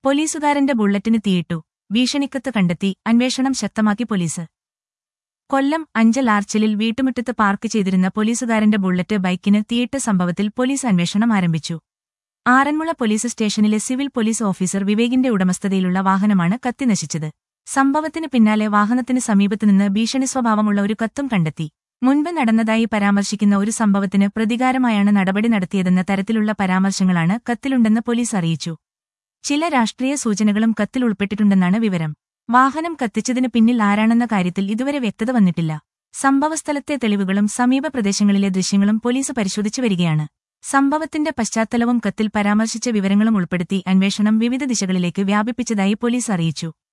പോലീസുകാരന്റെ ബുള്ളറ്റിന് തീയിട്ടു ഭീഷണിക്കത്ത് കണ്ടെത്തി അന്വേഷണം ശക്തമാക്കി പോലീസ് കൊല്ലം അഞ്ചൽ ആർച്ചിലിൽ വീട്ടുമുറ്റത്ത് പാർക്ക് ചെയ്തിരുന്ന പോലീസുകാരന്റെ ബുള്ളറ്റ് ബൈക്കിന് തീയിട്ട സംഭവത്തിൽ പോലീസ് അന്വേഷണം ആരംഭിച്ചു ആറന്മുള പോലീസ് സ്റ്റേഷനിലെ സിവിൽ പോലീസ് ഓഫീസർ വിവേകിന്റെ ഉടമസ്ഥതയിലുള്ള വാഹനമാണ് കത്തി നശിച്ചത് സംഭവത്തിന് പിന്നാലെ വാഹനത്തിന് സമീപത്തുനിന്ന് ഭീഷണി സ്വഭാവമുള്ള ഒരു കത്തും കണ്ടെത്തി മുൻപ് നടന്നതായി പരാമർശിക്കുന്ന ഒരു സംഭവത്തിന് പ്രതികാരമായാണ് നടപടി നടത്തിയതെന്ന തരത്തിലുള്ള പരാമർശങ്ങളാണ് കത്തിലുണ്ടെന്ന് പോലീസ് അറിയിച്ചു ചില രാഷ്ട്രീയ സൂചനകളും കത്തിൽ ഉൾപ്പെട്ടിട്ടുണ്ടെന്നാണ് വിവരം വാഹനം കത്തിച്ചതിന് പിന്നിൽ ആരാണെന്ന കാര്യത്തിൽ ഇതുവരെ വ്യക്തത വന്നിട്ടില്ല സംഭവസ്ഥലത്തെ തെളിവുകളും സമീപ പ്രദേശങ്ങളിലെ ദൃശ്യങ്ങളും പോലീസ് പരിശോധിച്ചു വരികയാണ് സംഭവത്തിന്റെ പശ്ചാത്തലവും കത്തിൽ പരാമർശിച്ച വിവരങ്ങളും ഉൾപ്പെടുത്തി അന്വേഷണം വിവിധ ദിശകളിലേക്ക് വ്യാപിപ്പിച്ചതായി പോലീസ് അറിയിച്ചു